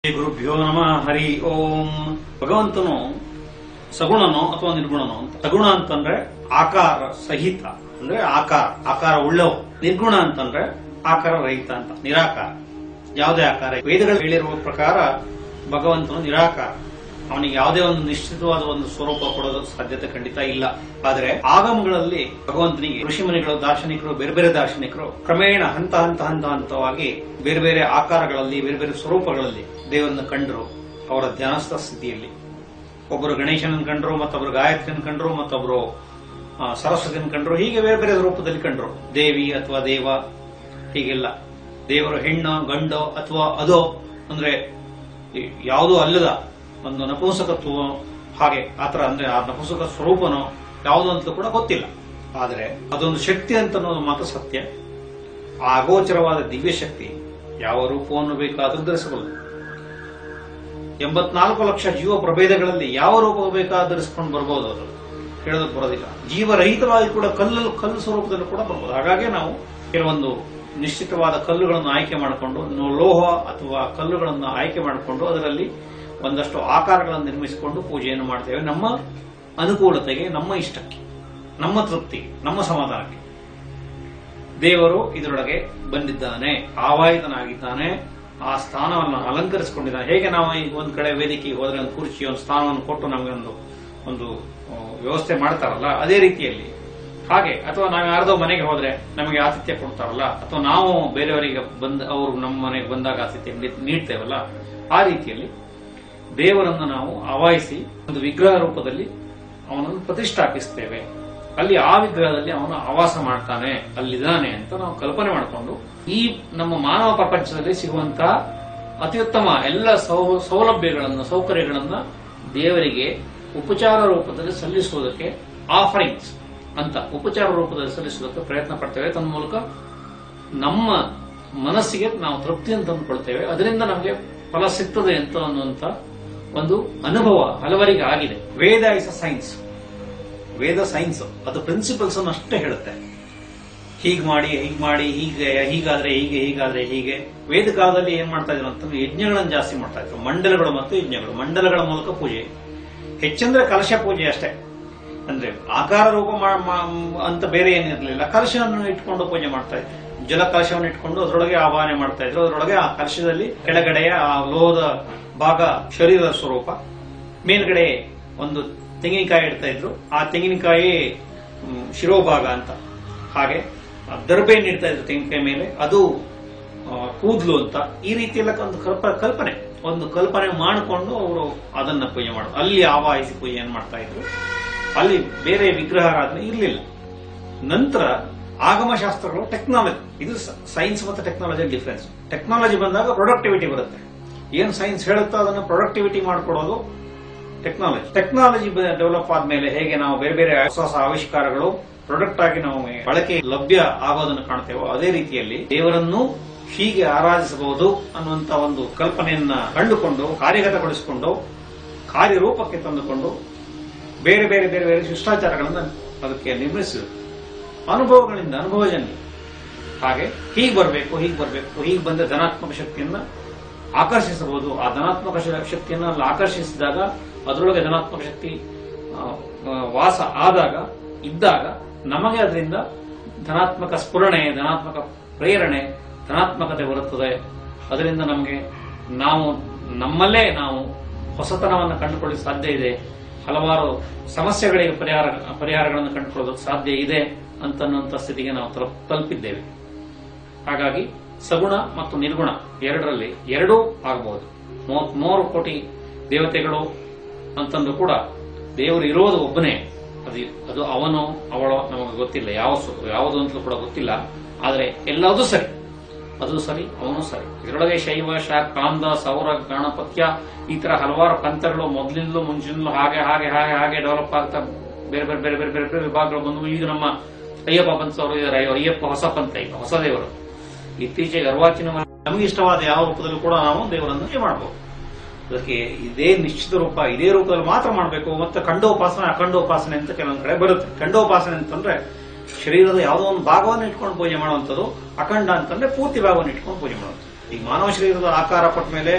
ಶ್ರೀ ಗುರುಭ್ಯೋ ನಮಃ ಹರಿ ಓಂ ಭಗವಂತನು ಸಗುಣನೋ ಅಥವಾ ನಿರ್ಗುಣನೋ ಅಂತ ಸಗುಣ ಅಂತಂದ್ರೆ ಆಕಾರ ಸಹಿತ ಅಂದ್ರೆ ಆಕಾರ ಆಕಾರ ಉಳ್ಳವ ನಿರ್ಗುಣ ಅಂತಂದ್ರೆ ಆಕಾರ ರಹಿತ ಅಂತ ನಿರಾಕಾರ ಯಾವುದೇ ಆಕಾರ ವೇದಗಳು ಹೇಳಿರುವ ಪ್ರಕಾರ ಭಗವಂತನು ನಿರಾಕಾರ ಅವನಿಗೆ ಯಾವುದೇ ಒಂದು ನಿಶ್ಚಿತವಾದ ಒಂದು ಸ್ವರೂಪ ಕೊಡೋದು ಸಾಧ್ಯತೆ ಖಂಡಿತ ಇಲ್ಲ ಆದರೆ ಆಗಮಗಳಲ್ಲಿ ಭಗವಂತನಿಗೆ ಋಷಿಮುನಿಗಳು ದಾರ್ಶನಿಕರು ಬೇರೆ ಬೇರೆ ದಾರ್ಶನಿಕರು ಕ್ರಮೇಣ ಹಂತ ಹಂತ ಹಂತ ಹಂತವಾಗಿ ಬೇರೆ ಬೇರೆ ಆಕಾರಗಳಲ್ಲಿ ಬೇರೆ ಬೇರೆ ಸ್ವರೂಪಗಳಲ್ಲಿ ದೇವರನ್ನು ಕಂಡರು ಅವರ ಧ್ಯಾನಸ್ಥ ಸ್ಥಿತಿಯಲ್ಲಿ ಒಬ್ಬರು ಗಣೇಶನನ್ನು ಕಂಡ್ರು ಮತ್ತೊಬ್ಬರು ಗಾಯತ್ರಿಯನ್ನು ಕಂಡ್ರು ಮತ್ತೊಬ್ಬರು ಆ, ಸರಸ್ವತಿಯನ್ನು ಕಂಡ್ರು ಹೀಗೆ ಬೇರೆ ಬೇರೆ ರೂಪದಲ್ಲಿ ಕಂಡ್ರು ದೇವಿ ಅಥವಾ ದೇವ ಹೀಗೆಲ್ಲ ದೇವರು ಹೆಣ್ಣು ಗಂಡು ಅಥವಾ ಅದೋ ಅಂದ್ರೆ ಈ- ಯಾವುದೂ ಅಲ್ಲದ ಒಂದು ನಪುಂಸಕತ್ವ ಹಾಗೆ ಆತರ ಅಂದ್ರೆ ಆ ನಪುಂಸಕ ಸ್ವರೂಪನೋ ಯಾವುದು ಅಂತ ಕೂಡ ಗೊತ್ತಿಲ್ಲ ಆದರೆ ಅದೊಂದು ಶಕ್ತಿ ಅಂತ ಅನ್ನೋದು ಮಾತ್ರ ಸತ್ಯ ಆ ಅಗೋಚರವಾದ ದಿವ್ಯ ಶಕ್ತಿ ಯಾವ ರೂಪವನ್ನು ಬೇಕಾದರೂ ಧರಿಸಬಲ್ಲದು ಎಂಬತ್ನಾಲ್ಕು ಲಕ್ಷ ಜೀವ ಪ್ರಭೇದಗಳಲ್ಲಿ ಯಾವ ರೂಪ ಬೇಕಾದರೂ ಧರಿಸ್ಕೊಂಡು ಬರ್ಬೋದು ಅದು ಹೇಳೋದಕ್ಕೆ ಬರೋದಿಲ್ಲ ಜೀವರಹಿತವಾಗಿ ಕೂಡ ಕಲ್ಲು ಕಲ್ಲು ಸ್ವರೂಪದಲ್ಲೂ ಕೂಡ ಬರ್ಬೋದು ಹಾಗಾಗಿ ನಾವು ಕೆಲವೊಂದು ನಿಶ್ಚಿತವಾದ ಕಲ್ಲುಗಳನ್ನು ಆಯ್ಕೆ ಮಾಡಿಕೊಂಡು ನು- ಲೋಹ ಅಥವಾ ಕಲ್ಲುಗಳನ್ನು ಆಯ್ಕೆ ಮಾಡಿಕೊಂಡು ಅದರಲ್ಲಿ ಒಂದಷ್ಟು ಆಕಾರಗಳನ್ನು ನಿರ್ಮಿಸಿಕೊಂಡು ಪೂಜೆಯನ್ನು ಮಾಡ್ತೇವೆ ನಮ್ಮ ಅನುಕೂಲತೆಗೆ ನಮ್ಮ ಇಷ್ಟಕ್ಕೆ ನಮ್ಮ ತೃಪ್ತಿಗೆ ನಮ್ಮ ಸಮಾಧಾನಕ್ಕೆ ದೇವರು ಇದರೊಳಗೆ ಬಂದಿದ್ದಾನೆ ಆವಾಹಿತನಾಗಿದ್ದಾನೆ ಆ ಸ್ಥಾನವನ್ನು ಅಲಂಕರಿಸಿಕೊಂಡಿದ್ದಾನೆ ಹೇಗೆ ನಾವು ಈಗ ಒಂದ್ ಕಡೆ ವೇದಿಕೆಗೆ ಹೋದ್ರೆ ಒಂದು ಕುರ್ಚಿ ಒಂದು ಸ್ಥಾನವನ್ನು ಕೊಟ್ಟು ನಮಗೆ ಒಂದು ಒಂದು ಆ, ವ್ಯವಸ್ಥೆ ಮಾಡ್ತಾರಲ್ಲ ಅದೇ ರೀತಿಯಲ್ಲಿ ಹಾಗೆ ಅಥವಾ ನಾವು ಯಾರ್ದೋ ಮನೆಗೆ ಹೋದ್ರೆ ನಮಗೆ ಆತಿಥ್ಯ ಕೊಡ್ತಾರಲ್ಲ ಅಥವಾ ನಾವು ಬೇರೆಯವರಿಗೆ ಬಂದ ಅವರು ನಮ್ಮ ಮನೆಗೆ ಬಂದಾಗ ಆತಿಥ್ಯ ನೀಡ್- ನೀಡ್ತೇವಲ್ಲ ಆ ರೀತಿಯಲ್ಲಿ ದೇವರನ್ನು ನಾವು ಆವಾಹಿಸಿ ಒಂದು ವಿಗ್ರಹ ರೂಪದಲ್ಲಿ ಅವನನ್ನು ಪ್ರತಿಷ್ಠಾಪಿಸ್ತೇವೆ ಅಲ್ಲಿ ಆ ವಿಗ್ರಹದಲ್ಲಿ ಅವನು ಆವಾಸ ಮಾಡ್ತಾನೆ ಅಲ್ಲಿದ್ದಾನೆ ಅಂತ ನಾವು ಕಲ್ಪನೆ ಮಾಡಿಕೊಂಡು ಈ ನಮ್ಮ ಮಾನವ ಪ್ರಪಂಚದಲ್ಲಿ ಸಿಗುವಂತಹ ಅತ್ಯುತ್ತಮ ಎಲ್ಲ ಸೌ- ಸೌಲಭ್ಯಗಳನ್ನು ಸೌಕರ್ಯಗಳನ್ನ ದೇವರಿಗೆ ಉಪಚಾರ ರೂಪದಲ್ಲಿ ಸಲ್ಲಿಸುವುದಕ್ಕೆ ಆಫರಿಂಗ್ಸ್ ಅಂತ ಉಪಚಾರ ರೂಪದಲ್ಲಿ ಸಲ್ಲಿಸುವುದಕ್ಕೆ ಪ್ರಯತ್ನ ಪಡ್ತೇವೆ ತನ್ನ ಮೂಲಕ ನಮ್ಮ ಮನಸ್ಸಿಗೆ ನಾವು ತೃಪ್ತಿಯನ್ನು ತಂದುಕೊಳ್ತೇವೆ ಅದರಿಂದ ನಮಗೆ ಫಲ ಸಿಗ್ತದೆ ಅಂತ ಅನ್ನುವಂತ ಒಂದು ಅನುಭವ ಹಲವರಿಗೆ ಆಗಿದೆ Veda is a science Veda science ಅದು ಪ್ರಿನ್ಸಿಪಲ್ಸ್ ಅನ್ನು ಅಷ್ಟೇ ಹೇಳುತ್ತೆ ಹೀಗ್ ಮಾಡಿ ಹೀಗ್ ಮಾಡಿ ಹೀಗೆ ಹೀಗಾದ್ರೆ ಹೀಗೆ ಹೀಗಾದ್ರೆ ಹೀಗೆ ವೇದ ಕಾಲದಲ್ಲಿ ಏನ್ ಮಾಡ್ತಾ ಇದ್ರು ಅಂತಂದ್ರೆ ಯಜ್ಞಗಳನ್ನು ಜಾಸ್ತಿ ಮಾಡ್ತಾ ಇದ್ರು ಮಂಡಲಗಳು ಮತ್ತು ಯಜ್ಞಗಳು ಮಂಡಲಗಳ ಮೂಲಕ ಪೂಜೆ ಹೆಚ್ಚಂದ್ರೆ ಕಲಶ ಪೂಜೆ ಅಷ್ಟೇ ಅಂದ್ರೆ ಆಕಾರ ರೂಪ ಮಾ- ಮಾ- ಅಂತ ಬೇರೆ ಏನಿರಲಿಲ್ಲ ಕಲಶವನ್ನು ಇಟ್ಕೊಂಡು ಪೂಜೆ ಮಾಡ್ತಾ ಇದ್ರು ಜಲ ಕಲಶವನ್ನು ಇಟ್ಕೊಂಡು ಅದರೊಳಗೆ ಆವಾಹನೆ ಮಾಡ್ತಾ ಇದ್ರು ಅದರೊಳಗೆ ಆ ಕಲಶದಲ್ಲಿ ಕೆಳಗಡೆಯ ಆ ಲೋಹದ ಭಾಗ ಶರೀರದ ಸ್ವರೂಪ ಮೇಲ್ಗಡೆ ಒಂದು ತೆಂಗಿನಕಾಯಿ ಇಡ್ತಾ ಇದ್ರು ಆ ತೆಂಗಿನಕಾಯಿ ಮ್, ಶಿರೋಭಾಗ ಅಂತ ಹಾಗೆ ಆ ದರ್ಬೆಯನ್ನು ಇಡ್ತಾ ಇದ್ರು ತೆಂಗಿನಕಾಯಿ ಮೇಲೆ ಅದು ಆ, ಕೂದ್ಲು ಅಂತ ಈ ರೀತಿ ಎಲ್ಲ ಒಂದು ಕಲ್ಪ ಕಲ್ಪನೆ ಒಂದು ಕಲ್ಪನೆ ಮಾಡಿಕೊಂಡು ಅವರು ಅದನ್ನ ಪೂಜೆ ಮಾಡೋದು ಅಲ್ಲಿ ಆವಾಹಿಸಿ ಪೂಜೆಯನ್ನು ಮಾಡ್ತಾ ಇದ್ರು ಅಲ್ಲಿ ಬೇರೆ ವಿಗ್ರಹಾರಾಧನೆ ಇರಲಿಲ್ಲ ನಂತರ ಆಗಮಶಾಸ್ತ್ರಗಳು ಟೆಕ್ನಾಲಜಿ ಇದು ಸೈನ್ಸ್ ಮತ್ತು ಟೆಕ್ನಾಲಜಿ ಡಿಫರೆನ್ಸ್ ಟೆಕ್ನಾಲಜಿ ಬಂದಾಗ ಪ್ರೊಡಕ್ಟಿವಿಟಿ ಬರುತ್ತೆ ಏನ್ ಸೈನ್ಸ್ ಹೇಳುತ್ತೋ ಅದನ್ನು ಪ್ರೊಡಕ್ಟಿವಿಟಿ ಮಾಡಿಕೊಡೋದು ಟೆಕ್ನಾಲಜಿ ಟೆಕ್ನಾಲಜಿ ಡೆವಲಪ್ ಆದ್ಮೇಲೆ ಹೇಗೆ ನಾವು ಬೇರೆ ಬೇರೆ ಹೊಸ ಹೊಸ ಆವಿಷ್ಕಾರಗಳು ಪ್ರಾಡಕ್ಟ್ ಆಗಿ ನಾವು ಬಳಕೆ ಲಭ್ಯ ಆಗೋದನ್ನು ಕಾಣ್ತೇವೋ ಅದೇ ರೀತಿಯಲ್ಲಿ ದೇವರನ್ನು ಹೀಗೆ ಆರಾಧಿಸಬಹುದು ಅನ್ನುವಂತ ಒಂದು ಕಲ್ಪನೆಯನ್ನ ಕಂಡುಕೊಂಡು ಕಾರ್ಯಗತಗೊಳಿಸಿಕೊಂಡು ಕಾರ್ಯರೂಪಕ್ಕೆ ತಂದುಕೊಂಡು ಬೇರೆ ಬೇರೆ ಬೇರೆ ಬೇರೆ ಶಿಷ್ಟಾಚಾರಗಳನ್ನು ಅದಕ್ಕೆ ನಿರ್ಮಿಸಿದರು ಅನುಭವಗಳಿಂದ ಅನುಭವಜನ್ಯ ಹಾಗೆ ಹೀಗೆ ಬರಬೇಕು ಹೀಗೆ ಬರಬೇಕು ಹೀಗೆ ಬಂದ ಧನಾತ್ಮಕ ಶಕ್ತಿಯನ್ನ ಆಕರ್ಷಿಸಬಹುದು ಆ ಧನಾತ್ಮಕ ಶ- ಶಕ್ತಿಯನ್ನ ಅಲ್ಲಿ ಆಕರ್ಷಿಸಿದಾಗ ಅದರೊಳಗೆ ಧನಾತ್ಮಕ ಶಕ್ತಿ ಆ, ಆ, ವಾಸ ಆದಾಗ ಇದ್ದಾಗ ನಮಗೆ ಅದರಿಂದ ಧನಾತ್ಮಕ ಸ್ಫುರಣೆ ಧನಾತ್ಮಕ ಪ್ರೇರಣೆ ಧನಾತ್ಮಕತೆ ಬರುತ್ತದೆ ಅದರಿಂದ ನಮಗೆ ನಾವು ನಮ್ಮಲ್ಲೇ ನಾವು ಹೊಸತನವನ್ನು ಕಂಡುಕೊಳ್ಳಿ ಸಾಧ್ಯ ಇದೆ ಹಲವಾರು ಸಮಸ್ಯೆಗಳಿಗೆ ಪರಿಹಾರ ಪರಿಹಾರಗಳನ್ನು ಕಂಡುಕೊಳ್ಳೋದಕ್ಕೆ ಸಾಧ್ಯ ಇದೆ ಅಂತನ್ನುವಂಥ ಸ್ಥಿತಿಗೆ ನಾವು ತಲುಪ್- ತಲುಪಿದ್ದೇವೆ ಹಾಗಾಗಿ ಸಗುಣ ಮತ್ತು ನಿರ್ಗುಣ ಎರಡರಲ್ಲಿ ಎರಡೂ ಆಗಬಹುದು ಮೂವತ್ಮೂರು ಕೋಟಿ ದೇವತೆಗಳು ಅಂತಂದು ಕೂಡ ದೇವರು ಇರೋದು ಒಬ್ಬನೇ ಅದು ಅದು ಅವನು ಅವಳು ನಮಗೆ ಗೊತ್ತಿಲ್ಲ ಯಾವ ಸು- ಯಾವುದು ಅಂತಲೂ ಕೂಡ ಗೊತ್ತಿಲ್ಲ ಆದರೆ ಎಲ್ಲದೂ ಸರಿ ಅದು ಸರಿ ಅವನು ಸರಿ ಇದರೊಳಗೆ ಶೈವ ಶಾಖ ಕಾಂದ ಸೌರ ಗಣಪತ್ಯ ಈ ತರ ಹಲವಾರು ಪಂಥಗಳು ಮೊದಲಿಂದಲೂ ಮುಂಚಿನಿಂದಲೂ ಹಾಗೆ ಹಾಗೆ ಹಾಗೆ ಹಾಗೆ ಡೆವಲಪ್ ಆಗ್ತಾ ಬೇರೆ ಬೇರೆ ಬೇರೆ ಬೇರೆ ಬೇರೆ ಬೇರೆ ವಿಭಾಗಗಳು ಬಂದು ಈಗ ನಮ್ಮ ಅಯ್ಯಪ್ಪ ಪಂಥವರು ಇದ್ದಾರೆ ಅಯ್ಯೋ, ಅಯ್ಯಪ್ಪ ಹೊಸ ಪಂಥ ಈಗ ಹೊಸ ದೇವರು ಇತ್ತೀಚೆಗೆ ಅರ್ವಾಚಿನ ನಮಗೆ ಇಷ್ಟವಾದ ಯಾವ ರೂಪದಲ್ಲೂ ಕೂಡ ನಾವು ದೇವರನ್ನು ಪೂಜೆ ಮಾಡಬಹುದು ಅದಕ್ಕೆ ಇದೇ ನಿಶ್ಚಿತ ರೂಪ ಇದೇ ರೂಪದಲ್ಲಿ ಮಾತ್ರ ಮಾಡಬೇಕು ಮತ್ತೆ ಖಂಡೋಪಾಸನೆ ಅಖಂಡೋಪಾಸನೆ ಅಂತ ಕೆಲವೊಂದು ಕಡೆ ಬರುತ್ತೆ ಖಂಡೋಪಾಸನೆ ಅಂತಂದ್ರೆ ಶರೀರದ ಯಾವುದೋ ಒಂದು ಭಾಗವನ್ನು ಇಟ್ಕೊಂಡು ಪೂಜೆ ಮಾಡುವಂಥದ್ದು ಅಖಂಡ ಅಂತಂದ್ರೆ ಪೂರ್ತಿ ಭಾಗವನ್ನು ಇಟ್ಕೊಂಡು ಪೂಜೆ ಮಾಡುವಂಥದ್ದು ಈಗ ಮಾನವ ಶರೀರದ ಆಕಾರ ಕೊಟ್ಟ ಮೇಲೆ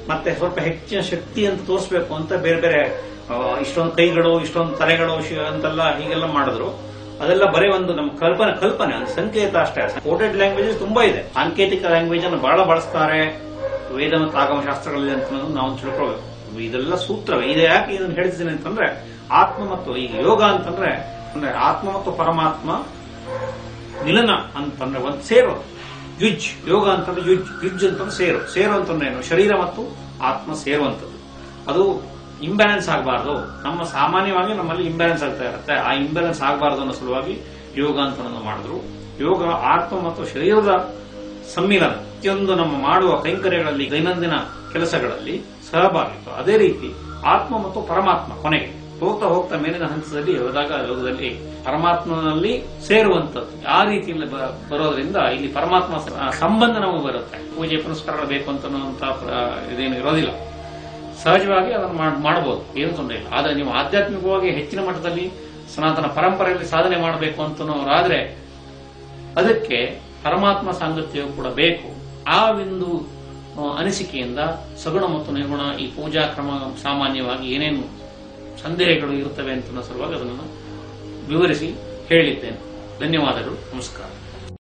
ಮತ್ತೆ ಸ್ವಲ್ಪ ಹೆಚ್ಚಿನ ಶಕ್ತಿ ಅಂತ ತೋರಿಸ್ಬೇಕು ಅಂತ ಬೇರೆ ಬೇರೆ ಆ, ಇಷ್ಟೊಂದು ಕೈಗಳು ಇಷ್ಟೊಂದು ತಲೆಗಳು ಶಿ- ಅಂತೆಲ್ಲ ಹೀಗೆಲ್ಲ ಮಾಡಿದ್ರು ಅದೆಲ್ಲ ಬರೀ ಒಂದು ನಮ್ಮ ಕಲ್ಪನೆ ಕಲ್ಪನೆ ಒಂದು ಸಂಕೇತ ಅಷ್ಟೇ ಕೋಟೆಡ್ ಲ್ಯಾಂಗ್ವೇಜಸ್ ತುಂಬಾ ಇದೆ ಸಾಂಕೇತಿಕ ಲ್ಯಾಂಗ್ವೇಜ್ ಅನ್ನು ಬಹಳ ಬಳಸ್ತಾರೆ ವೇದ ಮತ್ತು ಆಗಮ ಶಾಸ್ತ್ರಗಳಲ್ಲಿ ಅಂತ ಅನ್ನೋದು ನಾವು ತಿಳ್ಕೊಳ್ಬೇಕು ಇದೆಲ್ಲ ಸೂತ್ರವೇ ಇದು ಯಾಕೆ ಇದನ್ನು ಹೇಳ್ತೀನಿ ಅಂತಂದ್ರೆ ಆತ್ಮ ಮತ್ತು ಈಗ ಯೋಗ ಅಂತಂದ್ರೆ ಅಂದ್ರೆ ಆತ್ಮ ಮತ್ತು ಪರಮಾತ್ಮ ಮಿಲನ ಅಂತಂದ್ರೆ ಒಂದು ಸೇರು ಯುಜ್ ಯೋಗ ಅಂತಂದ್ರೆ ಯುಜ್ ಯುಜ್ ಅಂತಂದ್ರೆ ಸೇರು ಸೇರು ಅಂತಂದ್ರೆ ಏನು ಶರೀರ ಮತ್ತು ಆತ್ಮ ಸೇರುವಂಥದ್ದು ಅದು ಇಂಬ್ಯಾಲೆನ್ಸ್ ಆಗಬಾರ್ದು ನಮ್ಮ ಸಾಮಾನ್ಯವಾಗಿ ನಮ್ಮಲ್ಲಿ ಇಂಬ್ಯಾಲೆನ್ಸ್ ಆಗ್ತಾ ಇರುತ್ತೆ ಆ ಇಂಬ್ಯಾಲೆನ್ಸ್ ಆಗಬಾರ್ದು ಅನ್ನೋ ಸಲುವಾಗಿ ಯೋಗ ಅಂತ ಅನ್ನೋದು ಮಾಡಿದ್ರು ಯೋಗ ಆತ್ಮ ಮತ್ತು ಶರೀರದ ಸಮ್ಮಿಲನ ಪ್ರತಿಯೊಂದು ನಮ್ಮ ಮಾಡುವ ಕೈಂಕರ್ಯಗಳಲ್ಲಿ ದೈನಂದಿನ ಕೆಲಸಗಳಲ್ಲಿ ಸಹಭಾಗಿತ್ವ ಅದೇ ರೀತಿ ಆತ್ಮ ಮತ್ತು ಪರಮಾತ್ಮ ಕೊನೆಗೆ ಹೋಗ್ತಾ ಹೋಗ್ತಾ ಮೇಲಿನ ಹಂತದಲ್ಲಿ ಹೋದಾಗ ಯೋಗದಲ್ಲಿ ಪರಮಾತ್ಮನಲ್ಲಿ ಸೇರುವಂತದ್ದು ಆ ರೀತಿಯಲ್ಲಿ ಬ- ಬರೋದ್ರಿಂದ ಇಲ್ಲಿ ಪರಮಾತ್ಮ ಸ- ಸಂಬಂಧ ನಮಗೆ ಬರುತ್ತೆ ಪೂಜೆ ಪುನಸ್ಕಾರಗಳು ಬೇಕು ಅಂತ ಅನ್ನುವಂತ ಪ್ರ- ಇದೇನು ಇರೋದಿಲ್ಲ ಸಹಜವಾಗಿ ಅದನ್ನು ಮಾಡ್- ಮಾಡಬಹುದು ಏನು ತೊಂದರೆ ಇಲ್ಲ ಆದರೆ ನೀವು ಆಧ್ಯಾತ್ಮಿಕವಾಗಿ ಹೆಚ್ಚಿನ ಮಟ್ಟದಲ್ಲಿ ಸನಾತನ ಪರಂಪರೆಯಲ್ಲಿ ಸಾಧನೆ ಮಾಡಬೇಕು ಅಂತನೋರಾದ್ರೆ ಅದಕ್ಕೆ ಪರಮಾತ್ಮ ಸಾಂಗತ್ಯವು ಕೂಡ ಬೇಕು ಆ ಒಂದು ಆ, ಅನಿಸಿಕೆಯಿಂದ ಸಗುಣ ಮತ್ತು ನಿರ್ಗುಣ ಈ ಪೂಜಾ ಕ್ರಮ ಸಾಮಾನ್ಯವಾಗಿ ಏನೇನು ಸಂದೇಹಗಳು ಇರುತ್ತವೆ ಅಂತ ಸಲುವಾಗಿ ಅದನ್ನು ವಿವರಿಸಿ ಹೇಳಿದ್ದೇನೆ ಧನ್ಯವಾದಗಳು ನಮಸ್ಕಾರ